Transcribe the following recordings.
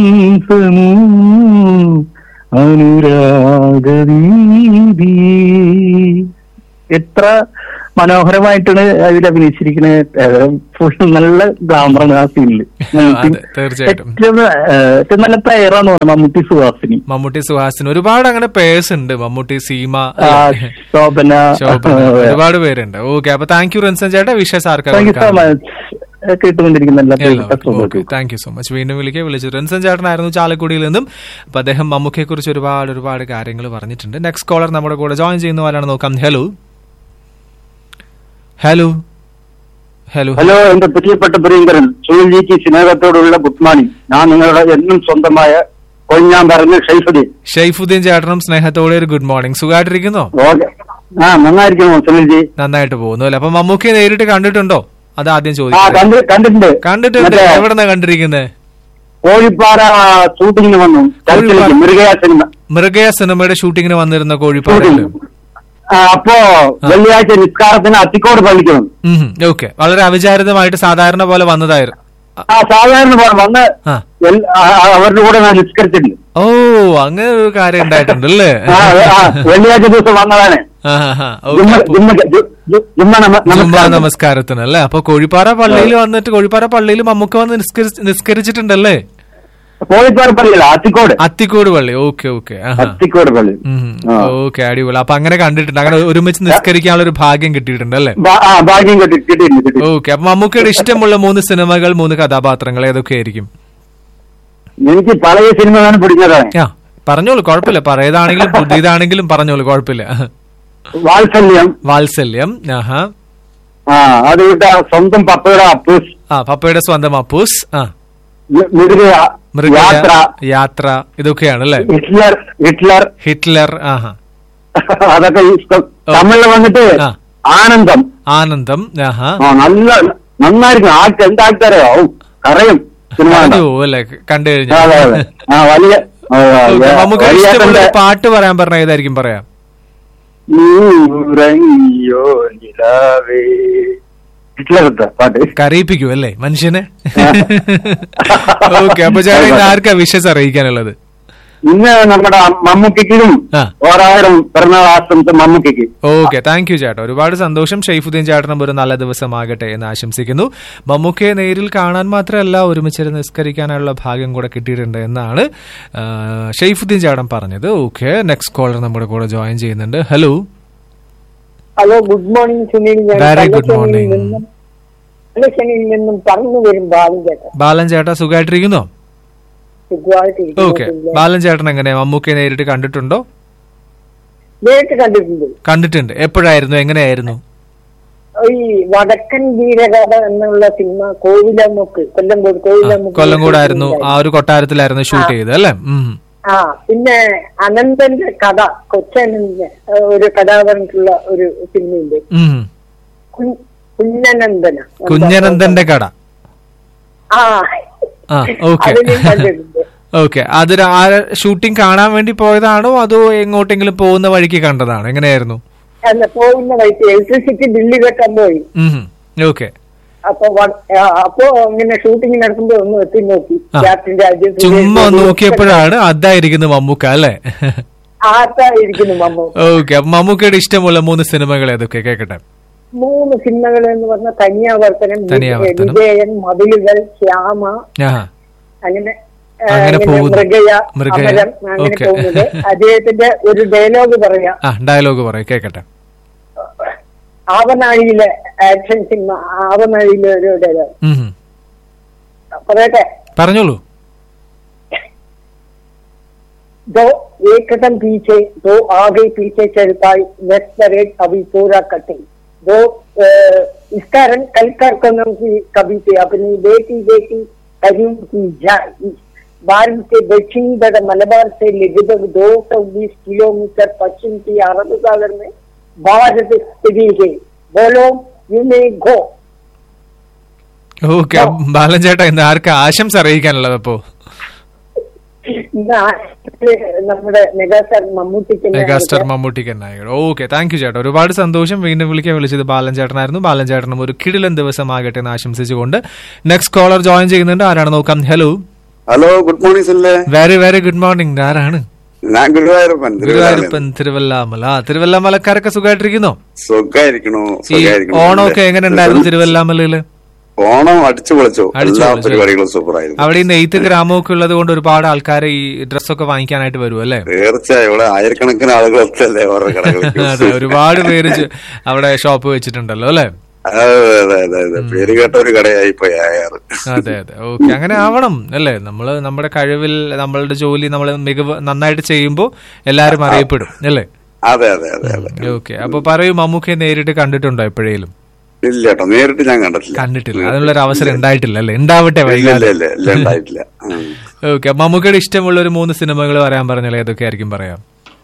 ഹംസമോ അനുരാഗവീതി എത്ര മനോഹരമായിട്ടാണ് അതിൽ അഭിനയിച്ചിരിക്കുന്നത് ഫുൾ നല്ല ഗ്ലാമറാണ് ആ സീനില് അതെ, തീർച്ചയായിട്ടും. ഏറ്റവും ഏഹ്, ഏറ്റവും നല്ല പ്ലെയറാന്ന് തോന്നുന്നു മമ്മൂട്ടി സുഹാസിനി മമ്മൂട്ടി സുഹാസിന് ഒരുപാട് അങ്ങനെ പേഴ്സ് ഉണ്ട് മമ്മൂട്ടി സീമ ആ, ശോഭന ശോഭന ഒരുപാട് പേരുണ്ട് ഓക്കെ അപ്പൊ താങ്ക് യു റൻസൻ ചേട്ടാ വിഷസ് താങ്ക് യു സോ ആർക്കാണ് മച്ച് കേട്ടുകൊണ്ടിരിക്കുന്ന എല്ലാ പ്രിയപ്പെട്ട സുഹൃത്തുക്കൾക്കും താങ്ക് യു സോ മച്ച് വീണ്ടും വിളിക്കുക വിളിച്ചു റൻസൻ ചേട്ടനായിരുന്നു ചാലക്കുടിയിൽ നിന്നും അപ്പൊ അദ്ദേഹം മമ്മൂക്കയെ കുറിച്ച് ഒരുപാട് ഒരുപാട് കാര്യങ്ങൾ പറഞ്ഞിട്ടുണ്ട് നെക്സ്റ്റ് കോളർ നമ്മുടെ കൂടെ ജോയിൻ ചെയ്യുന്ന ആരാണ് നോക്കാം ഹലോ ഹലോ ഹലോ ഹലോ എന്റെ പ്രിയപ്പെട്ട പ്രിയങ്കരൻ സുനിൽജിക്ക് സ്നേഹത്തോടുള്ള ഗുഡ് മോർണിംഗ് ഞാൻ നിങ്ങളുടെ എന്നും സ്വന്തമായ കൊഞ്ഞാൻ പറഞ്ഞ ഷൈഫുദ്ദീൻ ഷെയ്ഫുദ്ദീൻ ചേട്ടനും സ്നേഹത്തോടെ ഒരു ഗുഡ് മോർണിംഗ് സുഖമായിട്ടിരിക്കുന്നോ ഓക്കെ ആ നന്നായിരിക്കണോ സുനിൽജി നന്നായിട്ട് പോകുന്നു അല്ലെ അപ്പൊ മമ്മൂക്കയെ നേരിട്ട് കണ്ടിട്ടുണ്ടോ അത് ആദ്യം ആ ചോദിക്കാം കണ്ട് കണ്ടിട്ടുണ്ട് കണ്ടിട്ടുണ്ട് മറ്റേ എവിടെന്നാ കണ്ടിരിക്കുന്നത് കോഴിപ്പാറ ഷൂട്ടിങ്ങിന് വന്നു ചർച്ചിലേക്ക് കോഴിപ്പാറ. മൃഗയ സിനിമ മൃഗയ സിനിമയുടെ ഷൂട്ടിങ്ങിന് വന്നിരുന്ന കോഴിപ്പാടയിൽ ഷൂട്ടിങ് ആ, അപ്പോ വെള്ളിയാഴ്ച നിസ്കാരത്തിന് അത്തിക്കോട് പള്ളിക്ക് വന്നു ഓക്കെ വളരെ അവിചാരിതമായിട്ട് സാധാരണ പോലെ വന്നതായിരുന്നു ആ സാധാരണ പോലെ വന്ന് ആ. എൽ- ആ, ആ, അവരുടെ കൂടെ ഞാൻ നിസ്കരിച്ചിട്ടുണ്ട് ഓ അങ്ങനെ ഒരു കാര്യം ഉണ്ടായിട്ടുണ്ട് അല്ലേ ആ, ആ, വെള്ളിയാഴ്ച ദിവസം വന്നതാണ് ആ, ആ, ആ. ഓക്കേ, ജുമ്മ അപ്പൊ ജുമ്മ ജു- ജു- ജുമ്മ നമ- ജുമാ നമസ്കാരം. നമസ്കാരത്തിന് അല്ലേ അപ്പൊ കോഴിപ്പാറ പള്ളിയിൽ വന്നിട്ട് കോഴിപ്പാറ പള്ളിയിൽ മമ്മൂക്ക വന്ന് നിസ്കരി- നിസ്കരിച്ചിട്ടുണ്ടല്ലേ കോഴിപ്പാറ പള്ളിയല്ല അത്തിക്കോട് അത്തിക്കോട് പള്ളി ഓക്കെ ഓക്കെ അത്തിക്കോട് പള്ളി ആ. ഓക്കെ അടിപൊളി അപ്പൊ അങ്ങനെ കണ്ടിട്ടുണ്ട് അങ്ങനെ ഒരുമിച്ച് നിസ്കരിക്കാനുള്ള ഒരു ഭാഗ്യം കിട്ടിയിട്ടുണ്ട് അല്ലേ ഭാ- ആ, ഭാഗ്യം കിട്ടി കിട്ടിയിട്ടുണ്ട് കിട്ടി ഓക്കെ അപ്പൊ മമ്മൂക്കയുടെ ഇഷ്ടമുള്ള മൂന്ന് സിനിമകൾ മൂന്ന് കഥാപാത്രങ്ങൾ ഏതൊക്കെയായിരിക്കും എനിക്ക് പഴയ സിനിമയാണ് പിടിക്കുന്നതാണ് ആ പറഞ്ഞോളൂ കുഴപ്പമില്ല പഴയതാണെങ്കിലും പുതിയതാണെങ്കിലും പറഞ്ഞോളൂ കുഴപ്പമില്ല വാത്സല്യം വാത്സല്യം ആഹാ ആ അത് വിട്ട സ്വന്തം പപ്പയുടെ അപ്പൂസ് ആ പപ്പയുടെ സ്വന്തം അപ്പൂസ് ആ മൃ- മൃഗ മൃഗ യാത്ര യാത്ര ഇതൊക്കെയാണ് അല്ലേ ഹിറ്റ്ലർ ഹിറ്റ്ലർ ഹിറ്റ്ലർ ആഹാ അതൊക്കെ ഇഷ്ടം തമിഴിൽ വന്നിട്ട് ആ. ആനന്ദം ആനന്ദം ആഹാ ആ നല്ല നന്നായിരിക്കും ആൾക്ക് എന്താൾക്കാരോ കറയും സിനിമ പറഞ്ഞു കണ്ടാ. പോവും അല്ലേ കണ്ടു അതെ കഴിഞ്ഞാൽ അതെ ആ വലിയ ആ, ഓക്കേ, നമുക്ക് വലിയ ഇഷ്ടമുള്ള ഒരു ഏട്ടന്റെ- പാട്ട് പറയാൻ പറഞ്ഞ ഏതായിരിക്കും പറയാം നീ ഉറങ്ങിയോ നിലാവേ ഹിറ്റ്ലറത്തെ പാട്ട് കരയിപ്പിക്കൂ അല്ലേ മനുഷ്യനെ ഓക്കെ അപ്പൊ ചേട്ടാ ഇന്ന് ആർക്കാ വിഷസ് അറിയിക്കാനുള്ളത് ഇന്ന് നമ്മുടെ മമ്മൂക്കും ആ. ഓരായിരം പിറന്നാൾ ആശംസ മമ്മൂക്കും ഓക്കെ താങ്ക് യു ചേട്ടാ ഒരുപാട് സന്തോഷം ഷെയ്ഫുദ്ദീൻ ചേട്ടനും ഒരു നല്ല ദിവസമാകട്ടെ എന്ന് ആശംസിക്കുന്നു മമ്മൂക്കയെ നേരിൽ കാണാൻ മാത്രമല്ല ഒരുമിച്ചിരുന്ന് നിസ്കരിക്കാനുള്ള ഭാഗ്യം കൂടെ കിട്ടിയിട്ടുണ്ട് എന്നാണ് ആ, ഷെയ്ഫുദ്ദീൻ ചേട്ടൻ പറഞ്ഞത് ഓക്കെ നെക്സ്റ്റ് കോളർ നമ്മുടെ കൂടെ ജോയിൻ ചെയ്യുന്നുണ്ട് hello hello good morning Sunil ഞാൻ Very good കല്ലശ്ശേരിയിൽ morning. നിന്നും കല്ലശ്ശേരിയിൽ നിന്നും പറന്നു വരും ബാലൻ ചേട്ടൻ ബാലൻ ചേട്ടാ സുഖമായിട്ടിരിക്കുന്നോ സുഖമായിട്ടിരിക്കുന്നു ഓക്കെ സുനിൽ. ബാലൻ ചേട്ടൻ എങ്ങനെയാ മമ്മൂക്കയെ നേരിട്ട് കണ്ടിട്ടുണ്ടോ നേരിട്ട് കണ്ടിട്ടുണ്ട് കണ്ടിട്ടുണ്ട് എപ്പോഴായിരുന്നു എങ്ങനെയായിരുന്നു ഈ വടക്കൻ വീരകഥ എന്നുള്ള സിനിമ കോവിലമുക്ക് കൊല്ലംകോട് കോവിലമുക്ക് കൊല്ലംകോടായിരുന്നു ആ ഒരു കൊട്ടാരത്തിലായിരുന്നു ഷൂട്ട് ചെയ്തത് അല്ലേ ഉം. ആ പിന്നെ അനന്തന്റെ കഥ കൊച്ചനന്ദന്റെ ഏഹ്, ഒരു കഥ പറഞ്ഞിട്ടുള്ള ഒരു സിനിമയുണ്ട് ഉം. കു- കുഞ്ഞനന്ദന കുഞ്ഞനന്ദന്റെ കട ആ ആ ഓക്കെ അത് ഞാൻ കണ്ടിട്ടുണ്ട് ഓക്കെ അത് ഷൂട്ടിംഗ് കാണാൻ വേണ്ടി പോയതാണോ അതോ എങ്ങോട്ടെങ്കിലും പോകുന്ന വഴിക്ക് കണ്ടതാണോ എങ്ങനെയായിരുന്നു അല്ല പോകുന്ന വഴിക്ക് ഇലക്ട്രിസിറ്റി ബില്ല് കെട്ടാൻ പോയി ഓക്കെ അപ്പൊ വ- ആ, അപ്പൊ ഇങ്ങനെ ഷൂട്ടിംഗ് നടക്കുമ്പോ ഒന്ന് എത്തി നോക്കി ആ. ക്യാപ്റ്റൻ രാജ്യം ചുമ്മാ നോക്കിയപ്പോഴാണ് അതായിരിക്കുന്നു മമ്മൂക്ക അല്ലേ ആർത്തായിരിക്കുന്നു മമ്മു ഓക്കെ അപ്പൊ മമ്മൂക്കയുടെ ഇഷ്ടമുള്ള മൂന്ന് സിനിമകൾ ഏതൊക്കെ കേക്കട്ടെ മൂന്ന് സിനിമകൾ എന്ന് പറഞ്ഞ തനിയാവർത്തനം തനിയാവർത്തനം. വിജയൻ മതിലുകൾ ശ്യാമ ആ അങ്ങനെ ആ, അങ്ങനെ പോകുന്നു. മൃഗയ മൃഗയ. അമരം അങ്ങനെ ഓക്കേ. പോകുന്നത് അദ്ദേഹത്തിന്റെ ഒരു ഡയലോഗ് പറയാം ആ ഡയലോഗ് പറയും കേക്കട്ടെ ആവനാഴിയിലെ ആക്ഷൻ സിനിമ ആവനാഴിയിലെ ഒരു ഡയലോഗ് ഉം. പറയട്ടെ പറഞ്ഞോളൂ दो एक कदम पीछे दो आगे पीछे चल पाई नेक्स्ट परेड अभी पूरा कटिंग दो अ, इसका रंग कल कर कदम की कभी से अपनी बेटी बेटी करीम की जाए भारत के दक्षिणी तट मलबार से लगभग दो सौ बीस किलोमीटर पश्चिम की अरब सागर में भारत स्थिति है बोलो यू मे गो ഓക്കെ ബാലൻ ചേട്ടാ ഇന്ന് ആർക്കാ ആശംസ അറിയിക്കാനുള്ളത് അപ്പോ ഇന്ന് ആശുപത്രി നമ്മുടെ മെഗാസ്റ്റാർ മമ്മൂട്ടിക്ക് മെഗാസ്റ്റാർ മമ്മൂട്ടിക്ക് നായകൻ ഓക്കെ താങ്ക് യു ചേട്ടാ ഒരുപാട് സന്തോഷം വീണ്ടും വിളിക്കാൻ വിളിച്ചത് ബാലൻ ചേട്ടനായിരുന്നു ബാലൻ ചേട്ടനും ഒരു കിടിലൻ ദിവസമാകട്ടെ എന്ന് ആശംസിച്ചുകൊണ്ട് നെക്സ്റ്റ് കോളർ ജോയിൻ ചെയ്യുന്നുണ്ട് ആരാണ് നോക്കാം ഹലോ ഹലോ ഗുഡ് മോർണിംഗ് സല്ലേ വെരി വെരി ഗുഡ് മോർണിംഗ് ആരാണ് ഞാൻ ഗുരുവായൂരപ്പൻ ഗുരുവായൂരപ്പൻ തിരുവല്ലാമല ആ തിരുവല്ലാമലക്കാരൊക്കെ സുഖമായിട്ടിരിക്കുന്നോ സുഖായിരിക്കണു ഈ സുഖായിരിക്കണു ഓണമൊക്കെ എങ്ങനെ ഉണ്ടായിരുന്നു തിരുവല്ലാമലയില് ഓണം അടിച്ചു പൊളിച്ചു അടിച്ചു എല്ലാ പൊളിച്ചു. പരിപാടികളും സൂപ്പറായിരുന്നു അവിടെ ഈ നെയ്ത്ത് ഗ്രാമമൊക്കെ ഉള്ളത് കൊണ്ട് ഒരുപാട് ആൾക്കാർ ഈ ഡ്രസ്സൊക്കെ വാങ്ങിക്കാനായിട്ട് വരും അല്ലേ തീർച്ചയായും ഇവിടെ ആയിരക്കണക്കിന് ആളുകൾ എത്തല്ലേ അവരുടെ കടകളിലേക്ക് അതെ ഒരുപാട് പേര് ചെ- അവിടെ ഷോപ്പ് വെച്ചിട്ടുണ്ടല്ലോ അല്ലേ അതെ അതെ അതെ അതെ പേര് കേട്ട ഒരു കടയായി പോയി ആയാറ് അതെ അതെ ഓക്കെ അങ്ങനെ ആവണം അല്ലേ നമ്മള് നമ്മുടെ കഴിവിൽ നമ്മളുടെ ജോലി നമ്മൾ മികവ് നന്നായിട്ട് ചെയ്യുമ്പോൾ എല്ലാരും അറിയപ്പെടും അല്ലേ അതെ അതെ അതെ അതെ ഓക്കെ അപ്പൊ പറയൂ മമ്മൂക്കയെ നേരിട്ട് കണ്ടിട്ടുണ്ടോ എപ്പോഴേലും ഇല്ല കേട്ടോ നേരിട്ട് ഞാൻ കണ്ടിട്ടില്ല കണ്ടിട്ടില്ല അതിനുള്ള ഒരു അവസരം ഉണ്ടായിട്ടില്ല അല്ലേ ഉണ്ടാവട്ടെ ഇല്ല ഇല്ല വൈകാതെ ഇല്ല ഇല്ല ഉണ്ടായിട്ടില്ല ഉം. ഓക്കെ മമ്മൂക്കയുടെ ഇഷ്ടമുള്ള ഒരു മൂന്ന് സിനിമകൾ പറയാൻ പറഞ്ഞാൽ ഏതൊക്കെ ആയിരിക്കും പറയാം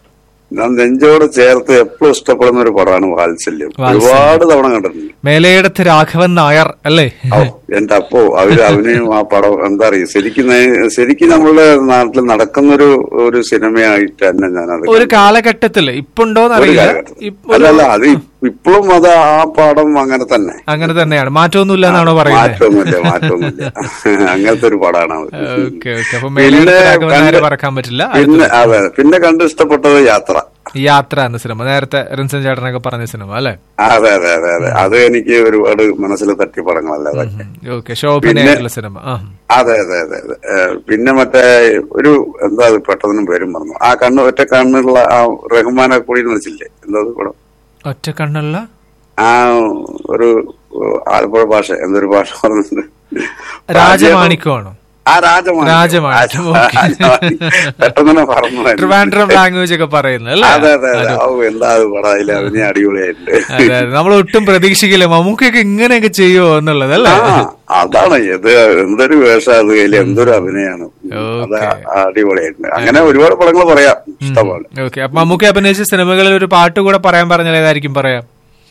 ഞാൻ നെഞ്ചോട് ചേർത്ത് എപ്പോഴും ഇഷ്ടപ്പെടുന്ന ഒരു പടമാണ് വാത്സല്യം വാത്സല്യം. ഒരുപാട് തവണ കണ്ടിട്ടുണ്ട് മേലയിടത്ത് രാഘവൻ നായർ അല്ലേ ഔ, എന്റെ അപ്പോ അവര് അവനെയും ആ പടം എന്താ അറിയ ശരിക്കും നേ- ശരിക്കും നമ്മളുടെ നാട്ടിൽ നടക്കുന്ന ഒരു ഒരു സിനിമയായിട്ട് തന്നെ ഞാനത് ഒരു കാലഘട്ടത്തില് ഇപ്പുണ്ടോന്ന് ഒരു അറിയില്ല കാലഘട്ടത്തിൽ. ഇപ്പൊ ഒരു- അല്ലല്ല അത് ഇപ്പോഴും അത് ആ പടം അങ്ങനെ തന്നെ അങ്ങനെ തന്നെയാണ് മാറ്റമൊന്നുമില്ല എന്നാണോ പറയുന്നത് മാറ്റമൊന്നുമില്ല മാറ്റമൊന്നുമില്ല അങ്ങനത്തെ ഒരു പടമാണ് അത് ഓക്കെ ഓക്കെ അപ്പൊ മേലയിടത്ത് രാഘവൻ നായർ കണ്ട് പറക്കാൻ പറ്റില്ല പിന്നെ അതെ പിന്നെ കണ്ട് ഇഷ്ടപ്പെട്ടത് യാത്ര യാത്ര എന്ന സിനിമ നേരത്തെ റിൻസൻ ചേട്ടനൊക്കെ പറഞ്ഞ സിനിമ അല്ലെ അതെ അതെ അതെ അതെ അത് എനിക്ക് ഒരുപാട് മനസ്സിൽ തട്ടിയ പടങ്ങളല്ല അതൊക്കെ ഓക്കെ ശോഭനയായിട്ടുള്ള സിനിമ ആ അതെ അതെ അതെ അതെ ഏഹ് പിന്നെ മറ്റേ ഒരു എന്താ അത് പെട്ടെന്ന് പേരും പറഞ്ഞു ആ കണ്ണ് ഒറ്റ കണ്ണുള്ള ആ റഹ്മാനെ കൂടി എന്ന് വിളിച്ചില്ലേ എന്താ അത് പടം ഒറ്റ കണ്ണുള്ള ആ ഒരു ആലപ്പുഴ ഭാഷ എന്തൊരു ഭാഷ പറഞ്ഞിട്ടുണ്ട് രാജമാണിക്കമാണോ ആ രാജമാണി രാജമാണിക്യം, ഓക്കേ. പെട്ടെന്ന് തന്നെ പറഞ്ഞു പോയി. ട്രിവാൻഡ്രം ലാംഗ്വേജ് ഒക്കെ പറയുന്നത് അല്ലേ അതെ അതെ അതെ ഔ, എന്താ അത് പടം അതിലെ അഭിനയം അടിപൊളിയായിട്ടുണ്ട് അതെ അതെ നമ്മൾ ഒട്ടും പ്രതീക്ഷിക്കില്ല മമ്മൂക്കൊക്കെ ഇങ്ങനെയൊക്കെ ചെയ്യുമോ എന്നുള്ളത് അല്ലേ ആ അതാണ് ഇത് എന്തൊരു വേഷം അത് കയ്യിൽ എന്തൊരു അഭിനയാണ് അത് ഓക്കേ. അടിപൊളിയായിട്ടുണ്ട് അങ്ങനെ ഒരുപാട് പടങ്ങൾ പറയാം ഇഷ്ടമാണ് ഓക്കെ അപ്പൊ മമ്മൂക്കി അഭിനയിച്ച സിനിമകളിൽ ഒരു പാട്ട് കൂടെ പറയാൻ പറഞ്ഞാൽ ഏതായിരിക്കും പറയാം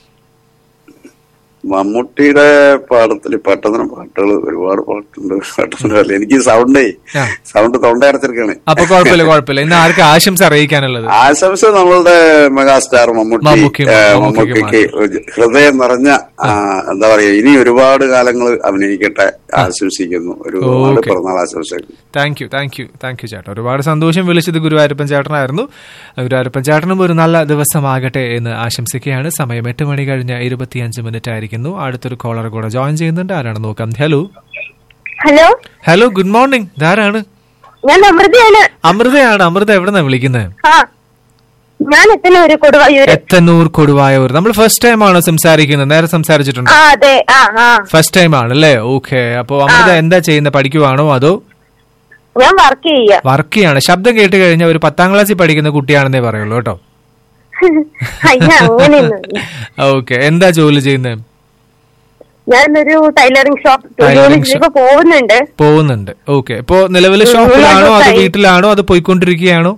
മമ്മൂട്ടിയുടെ പാടത്തിൽ പെട്ടെന്ന് പാട്ടുകൾ ഒരുപാട് പാട്ടുണ്ട് പെട്ടെന്ന് എനിക്ക് സൗണ്ടേ ആ. സൗണ്ട് തൊണ്ട അടച്ചിരിക്കണേ അപ്പൊ കുഴപ്പമില്ല കുഴപ്പമില്ല ഇന്ന് ആർക്ക് ആശംസ അറിയിക്കാനുള്ളത് ആശംസ നമ്മളുടെ മെഗാസ്റ്റാർ മമ്മൂട്ടി മമ്മൂക്കി, ഏ, മമ്മൂക്കിക്ക് മമ്മൂട്ടിക്ക് ഹൃദയം നിറഞ്ഞ ആ, എന്താ പറയാ ഇനി ഒരുപാട് കാലങ്ങൾ അഭിനയിക്കട്ടെ ആശംസിക്കുന്നു ഒരുപാട് ഓക്കേ. പിറന്നാൾ ആശംസിക്കുന്നു thank you thank you thank you ചേട്ടാ ഒരുപാട് സന്തോഷം വിളിച്ചത് ഗുരുവായൂരപ്പൻ ചേട്ടനായിരുന്നു ഗുരുവായൂരപ്പൻ ചേട്ടനും ഒരു നല്ല ദിവസമാകട്ടെ എന്ന് ആശംസിക്കുകയാണ് സമയം എട്ട് മണി കഴിഞ്ഞ് ഇരുപത്തിയഞ്ച് മിനിറ്റ് ആയിരിക്കുന്നു അടുത്തൊരു കോളർ കൂടെ ജോയിൻ ചെയ്യുന്നുണ്ട് ആരാണ് നോക്കാം hello hello hello good morning ധാരാണ് ഞാൻ അമൃതയാണ് അമൃതയാണ് അമൃത എവിടെന്നാ വിളിക്കുന്നത് ആ ഞാൻ എത്തുന്ന ഒരു കൊടുവായൂര് എത്തന്നൂർ കൊടുവായൂർ നമ്മൾ ഫസ്റ്റ് ടൈം ആണോ സംസാരിക്കുന്നത് നേരെ സംസാരിച്ചിട്ടുണ്ടോ ആ അതെ ആ ആ ഫസ്റ്റ് ടൈം ആണ് അല്ലേ ഓക്കെ അപ്പൊ അമൃത എന്താ ചെയ്യുന്നത് പഠിക്കുവാണോ അതോ ഞാൻ വർക്ക് ചെയ്യ വർക്ക് ചെയ്യാണ് ശബ്ദം കേട്ട് കഴിഞ്ഞാൽ ഒരു പത്താം ക്ലാസ്സിൽ പഠിക്കുന്ന കുട്ടിയാണെന്നേ പറയുള്ളൂ കേട്ടോ അയ്യ അങ്ങനെയൊന്നും ഓക്കെ എന്താ ജോലി ചെയ്യുന്നത് ഞാനൊരു ടൈലറിംഗ് ഷോപ്പ് Tailoring shop. ഇപ്പൊ പോകുന്നുണ്ട് പോകുന്നുണ്ട് ഓക്കെ ഇപ്പോ നിലവിലെ ഉം, ഷോപ്പിലാണോ അതോ ദിവസമായി. വീട്ടിലാണോ അത് പോയിക്കൊണ്ടിരിക്കുകയാണോ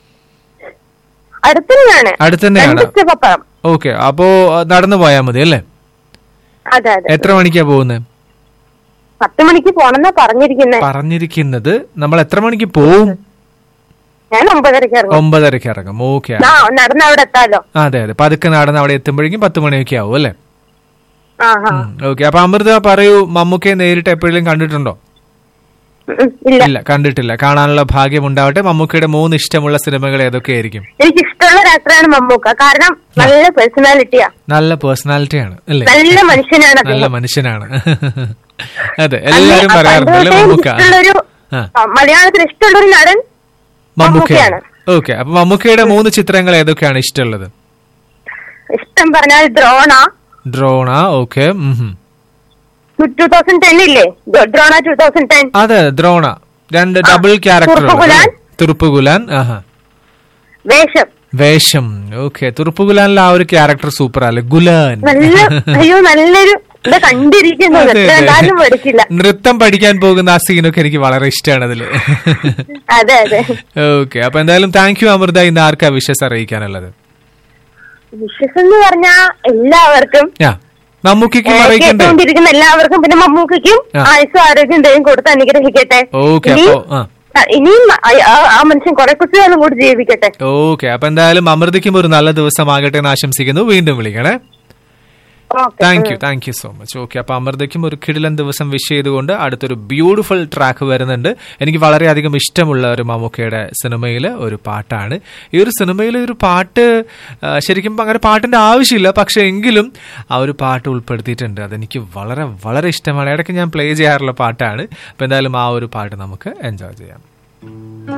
അടുത്തന്നെയാണ് അടുത്ത് തന്നെയാണ് രണ്ട് step അപ്പുറം ഓക്കെ അപ്പോ അഹ് നടന്നു പോയാൽ മതി അല്ലേ അതെ അതെ എത്ര മണിക്കാ പോകുന്നത് പത്ത് മണിക്ക് പോണെന്നാ പറഞ്ഞിരിക്കുന്നത് പറഞ്ഞിരിക്കുന്നത് നമ്മൾ എത്ര മണിക്ക് പോവും ഞാൻ ഒമ്പതരക്ക് ഇറങ്ങും ഒമ്പതരക്ക് ഇറങ്ങും ഓക്കെ ആ നടന്ന് അവിടെ എത്താലോ അതെ അതെ പതുക്കെ നടന്ന് അവിടെ എത്തുമ്പോഴേക്കും പത്ത് മണിയൊക്കെ ആവും അല്ലേ ആ ആ ഓക്കെ അപ്പൊ അമൃത പറയൂ മമ്മൂക്കയെ നേരിട്ട് എപ്പോഴെങ്കിലും കണ്ടിട്ടുണ്ടോ ഉം, ഇല്ല ഇല്ല കണ്ടിട്ടില്ല കാണാനുള്ള ഭാഗ്യം ഉണ്ടാവട്ടെ മമ്മൂക്കയുടെ മൂന്ന് ഇഷ്ടമുള്ള സിനിമകൾ ഏതൊക്കെയായിരിക്കും എനിക്ക് ഇഷ്ടമുള്ള ഒരു ആക്ടറാണ് മമ്മൂക്ക കാരണം നല്ല പേഴ്സണാലിറ്റിയാ നല്ല പേഴ്സണാലിറ്റിയാണ് അല്ലേ നല്ല മനുഷ്യനാണ് നല്ല അദ്ദേഹം മനുഷ്യനാണ് അതെ എല്ലാരും അന്ന് പറയാറുണ്ട് അല്ലേ പണ്ട് തൊട്ടേ മമ്മൂക്ക ഇഷ്ടമുള്ളൊരു ആ. ആ, മലയാളത്തിൽ ഇഷ്ടമുള്ള ഒരു നടൻ മമ്മൂക്കയാണ് മമ്മൂക്കയാണ്. ഓക്കെ അപ്പൊ മമ്മൂക്കയുടെ മൂന്ന് ചിത്രങ്ങൾ ഏതൊക്കെയാണ് ഇഷ്ടമുള്ളത് ഇഷ്ടം പറഞ്ഞാൽ Drona Drona okay two thousand ten ഇല്ലേ ദ- ദ്രോണ ടൂ തൗസൻഡ് ടെൻ അതെ ദ്രോണ രണ്ട് ഡബിൾ ക്യാരക്ടർ തുറുപ്പുകുലാൻ. തുറുപ്പുകുലാൻ ആഹാ വേഷം വേഷം ഓക്കെ തുറുപ്പുകുലാനിലെ ആ ഒരു ക്യാരക്ടർ സൂപ്പർ അല്ലേ ഗുലാൻ നല്ല അയ്യോ നല്ലൊരു ഇത് കണ്ടിരിക്കുന്നു അതെ, എത്ര അതെ. കണ്ടാലും പഠിക്കില്ല നൃത്തം പഠിക്കാൻ പോകുന്ന ആ സീനൊക്കെ എനിക്ക് വളരെ ഇഷ്ടമാണ് അതില് അതെ അതെ ഓക്കെ അപ്പൊ എന്തായാലും താങ്ക് യു അമൃത ഇന്ന് ആർക്കാ വിഷസ് അറിയിക്കാനുള്ളത് വിശ്വസ് എന്ന് പറഞ്ഞാ എല്ലാവർക്കും ആ മമ്മൂക്കിക്കും ഏ, അറിയിക്കണ്ടേ കേട്ടുകൊണ്ടിരിക്കുന്ന എല്ലാവർക്കും പിന്നെ മമ്മൂക്കും ആ. ആയുസും ആരോഗ്യം ദൈവം കൊടുത്ത് അനുഗ്രഹിക്കട്ടെ ഓക്കെ ഇനി- അപ്പൊ ആ ആ, ഇനിയും ആ- ആ- ആ മനുഷ്യൻ കുറെ കുട്ടികളും കൂടി ജീവിക്കട്ടെ ഓക്കെ അപ്പൊ എന്തായാലും അമൃതയ്ക്കും ഒരു നല്ല ദിവസമാകട്ടെ എന്ന് ആശംസിക്കുന്നു വീണ്ടും വിളിക്കണേ okay thank you thank you so much okay അപ്പൊ അമൃതയ്ക്കും ഒരു കിടിലൻ ദിവസം വിഷ് ചെയ്തുകൊണ്ട് അടുത്തൊരു ബ്യൂട്ടിഫുൾ ട്രാക്ക് വരുന്നുണ്ട് എനിക്ക് വളരെയധികം ഇഷ്ടമുള്ള ഒരു മമ്മൂക്കയുടെ സിനിമയിലെ ഒരു പാട്ടാണ് ഈ ഒരു സിനിമയിലെ ഒരു പാട്ട് ആ, ശരിക്കും അങ്ങനെ പാട്ടിന്റെ ആവശ്യമില്ല പക്ഷെ എങ്കിലും ആ ഒരു പാട്ട് ഉൾപ്പെടുത്തിയിട്ടുണ്ട് അതെനിക്ക് വളരെ വളരെ ഇഷ്ടമാണ് ഇടയ്ക്ക് ഞാൻ പ്ലേ ചെയ്യാറുള്ള പാട്ടാണ് അപ്പൊ എന്തായാലും ആ ഒരു പാട്ട് നമുക്ക് എൻജോയ് ചെയ്യാം